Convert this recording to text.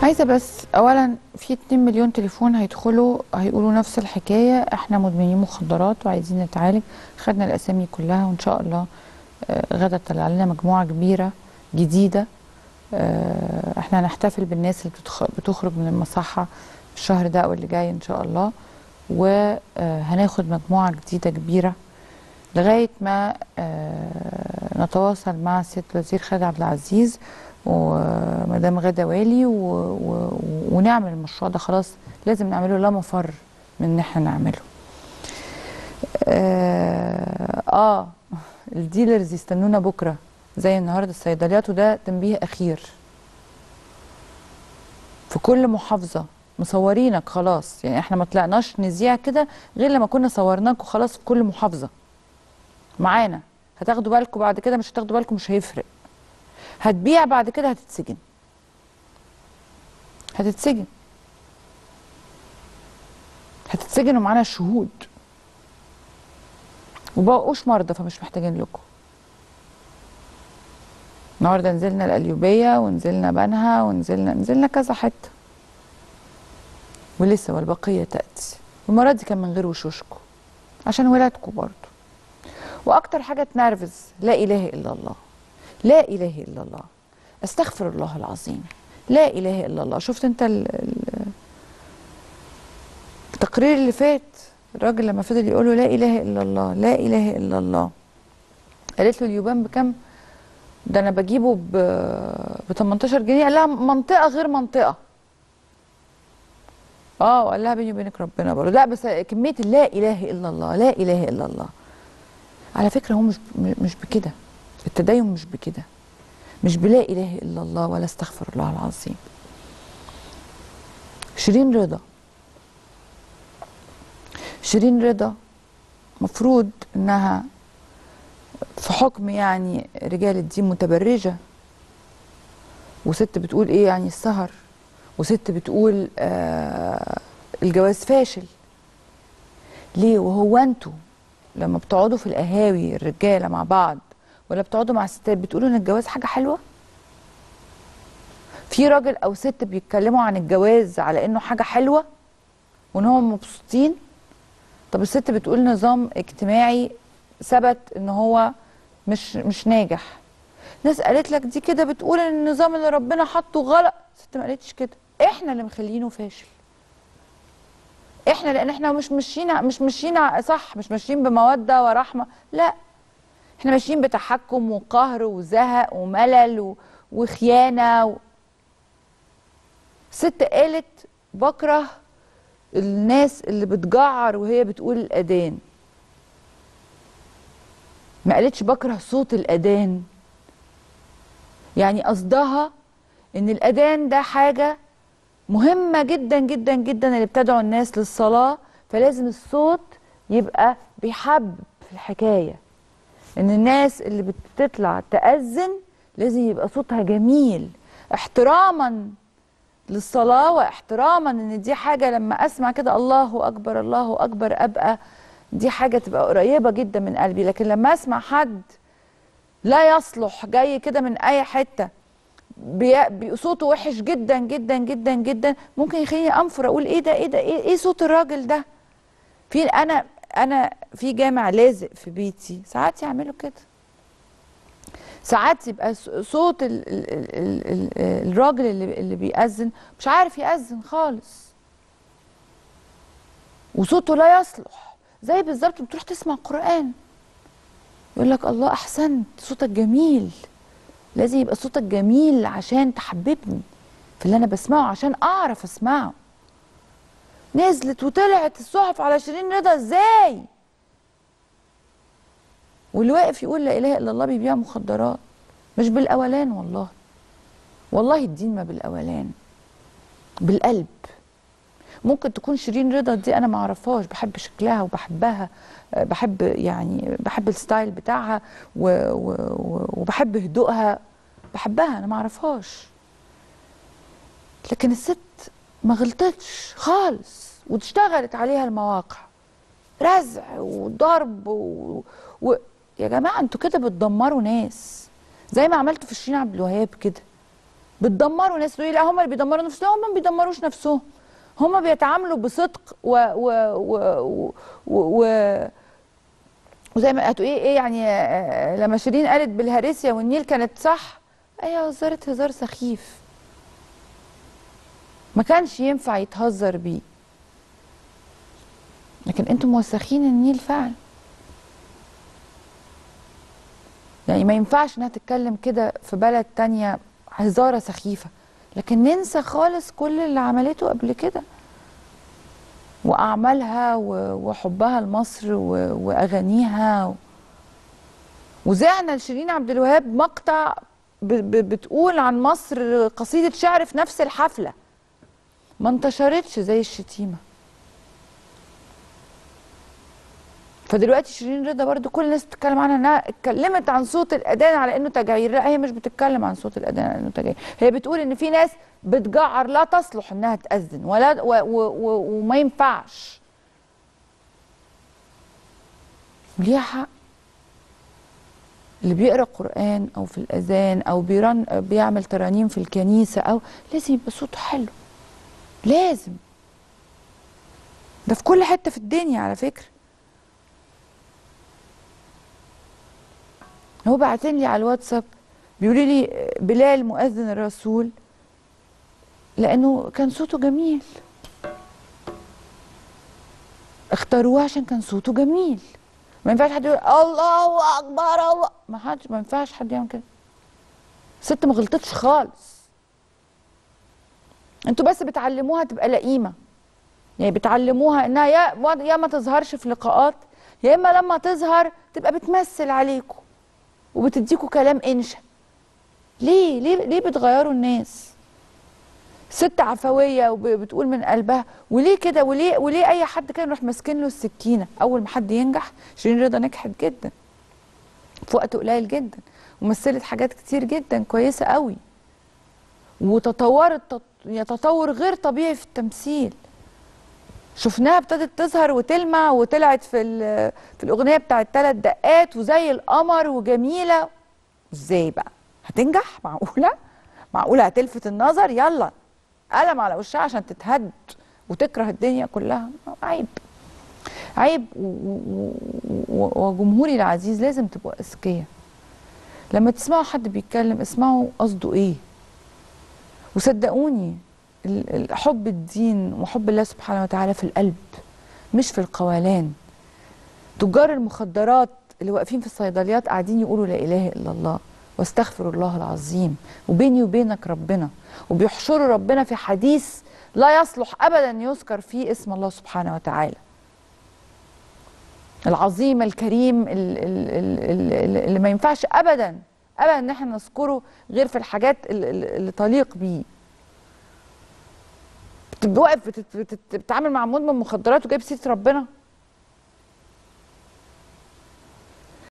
عايزه بس اولا في 2 مليون تليفون هيدخلوا هيقولوا نفس الحكايه احنا مدمنين مخدرات وعايزين نتعالج خدنا الاسامي كلها وان شاء الله آه، غدا طلع لنا مجموعه كبيره جديده آه، احنا هنحتفل بالناس اللي بتخ- بتخرج من المصحه الشهر ده او اللي جاي ان شاء الله وهناخد مجموعه جديده كبيره لغايه ما آه، نتواصل مع سياده الوزير خالد عبد العزيز ومدام غاده والي و... و... ونعمل المشروع ده خلاص لازم نعمله لا مفر من ان احنا نعمله اه, آه الديلرز يستنونا بكره زي النهارده الصيدليات وده تنبيه اخير في كل محافظه مصورينك خلاص يعني احنا ما طلعناش نذيع كده غير لما كنا صورناكوا خلاص في كل محافظه معانا هتاخدوا بالكم بعد كده مش هتاخدوا بالكم مش هيفرق هتبيع بعد كده هتتسجن هتتسجن هتتسجن ومعانا شهود وبقوش مرضى فمش محتاجين لكم النهارده نزلنا القليوبيه ونزلنا بنها ونزلنا نزلنا كذا حته ولسه والبقيه تاتي والمره دي كان من غير وشوشكم عشان ولادكم برضه واكتر حاجه تنرفز لا اله الا الله لا اله الا الله استغفر الله العظيم لا اله الا الله شفت انت ال- ال- التقرير اللي فات الراجل لما فضل يقول له لا اله الا الله لا اله الا الله قالت له اليوبان بكام ده انا بجيبه ب ب 18 جنيه قال لها منطقه غير منطقه اه وقال لها بيني وبينك ربنا برضه لا بس كميه لا اله الا الله لا اله الا الله على فكره هو مش مش بكده التدين مش بكده مش بلا اله الا الله ولا استغفر الله العظيم شيرين رضا شيرين رضا مفروض انها في حكم يعني رجال الدين متبرجه وست بتقول ايه يعني السهر وست بتقول آه الجواز فاشل ليه وهو انتوا لما بتقعدوا في القهاوي الرجاله مع بعض ولا بتقعدوا مع الستات بتقولوا ان الجواز حاجه حلوه في راجل او ست بيتكلموا عن الجواز على انه حاجه حلوه وان هم مبسوطين طب الست بتقول نظام اجتماعي ثبت ان هو مش مش ناجح ناس قالت لك دي كده بتقول ان النظام اللي ربنا حطه غلط الست ما قالتش كده احنا اللي مخلينه فاشل احنا لان احنا مش ماشيين مش ماشيين صح مش ماشيين بموده ورحمه لا احنا ماشيين بتحكم وقهر وزهق وملل و... وخيانه و... ست قالت بكره الناس اللي بتجعر وهي بتقول الاذان ما قالتش بكره صوت الاذان يعني قصدها ان الاذان ده حاجه مهمه جدا جدا جدا اللي بتدعو الناس للصلاه فلازم الصوت يبقى بيحب في الحكايه ان الناس اللي بتطلع تأذن لازم يبقى صوتها جميل احتراما للصلاة واحتراما ان دي حاجة لما اسمع كده الله اكبر الله اكبر ابقى دي حاجة تبقى قريبة جدا من قلبي لكن لما اسمع حد لا يصلح جاي كده من اي حتة بي... بي... صوته وحش جدا جدا جدا جدا ممكن يخليني انفر اقول ايه ده ايه ده ايه, إيه صوت الراجل ده في انا انا في جامع لازق في بيتي ساعات يعملوا كده ساعات يبقى صوت ال ال ال ال الراجل اللي, اللي بيأذن مش عارف يأذن خالص وصوته لا يصلح زي بالظبط بتروح تسمع قرآن يقول لك الله أحسنت صوتك جميل لازم يبقى صوتك جميل عشان تحببني في اللي أنا بسمعه عشان أعرف أسمعه نزلت وطلعت الصحف على شيرين رضا ازاي واللي واقف يقول لا اله الا الله بيبيع مخدرات مش بالاولان والله والله الدين ما بالاولان بالقلب ممكن تكون شيرين رضا دي انا ما اعرفهاش بحب شكلها وبحبها بحب يعني بحب الستايل بتاعها و و و وبحب هدوءها بحبها انا ما اعرفهاش لكن الست ما غلطتش خالص واشتغلت عليها المواقع رزع وضرب و... و... يا جماعه انتوا كده بتدمروا ناس زي ما عملتوا في شيرين عبد الوهاب كده بتدمروا ناس تقولي لا هم اللي بيدمروا نفسهم هم ما بيدمروش نفسهم هم بيتعاملوا بصدق و و و و, و, و وزي ما هتقولي ايه يعني آه، لما شيرين قالت بالهارسيا والنيل كانت صح هي هزرت هزار سخيف ما كانش ينفع يتهزر بيه لكن انتم موسخين النيل فعلا يعني ما ينفعش انها تتكلم كده في بلد تانية هزارة سخيفة لكن ننسى خالص كل اللي عملته قبل كده وأعمالها و- وحبها لمصر و- وأغانيها و- وزعنا لشيرين عبد الوهاب مقطع ب- ب- بتقول عن مصر قصيدة شعر في نفس الحفلة ما انتشرتش زي الشتيمة فدلوقتي شيرين رضا برضو كل الناس بتتكلم عنها انها اتكلمت عن صوت الاذان على انه تجعير لا هي مش بتتكلم عن صوت الاذان على انه تجعير هي بتقول ان في ناس بتجعر لا تصلح انها تاذن ولا و و و وما ينفعش ليها حق اللي بيقرا قران او في الاذان او بيرن بيعمل ترانيم في الكنيسه او لازم يبقى صوته حلو لازم ده في كل حته في الدنيا على فكره هو بعتين لي على الواتساب بيقولوا لي بلال مؤذن الرسول لانه كان صوته جميل اختاروه عشان كان صوته جميل ما ينفعش حد يقول الله اكبر الله ما حدش ما ينفعش حد يعمل كده ست ما غلطتش خالص انتوا بس بتعلموها تبقى لئيمه يعني بتعلموها انها يا يا ما تظهرش في لقاءات يا اما لما تظهر تبقى بتمثل عليكم وبتديكوا كلام انشا ليه ليه ليه بتغيروا الناس ست عفويه وبتقول من قلبها وليه كده وليه وليه اي حد كان يروح ماسكين له السكينه اول ما حد ينجح شيرين رضا نجحت جدا في وقت قليل جدا ومثلت حاجات كتير جدا كويسه قوي وتطورت تط- يعني تطور غير طبيعي في التمثيل شفناها ابتدت تظهر وتلمع وطلعت في ال- في الاغنيه بتاعت ثلاث دقات وزي القمر وجميله ازاي بقى هتنجح معقوله معقوله هتلفت النظر يلا قلم على وشها عشان تتهد وتكره الدنيا كلها عيب عيب و- و- و- وجمهوري العزيز لازم تبقوا اذكياء لما تسمعوا حد بيتكلم اسمعوا قصده ايه وصدقوني ال- ال- حب الدين وحب الله سبحانه وتعالى في القلب مش في القولان تجار المخدرات اللي واقفين في الصيدليات قاعدين يقولوا لا اله الا الله واستغفر الله العظيم وبيني وبينك ربنا وبيحشروا ربنا في حديث لا يصلح ابدا يذكر فيه اسم الله سبحانه وتعالى العظيم الكريم ال- ال- ال- ال- اللي ما ينفعش ابدا ابدا ان احنا نذكره غير في الحاجات ال- ال- اللي تليق بيه بتبقى واقف بتت- بتت- بتتعامل مع مدمن مخدرات وجايب سيره ربنا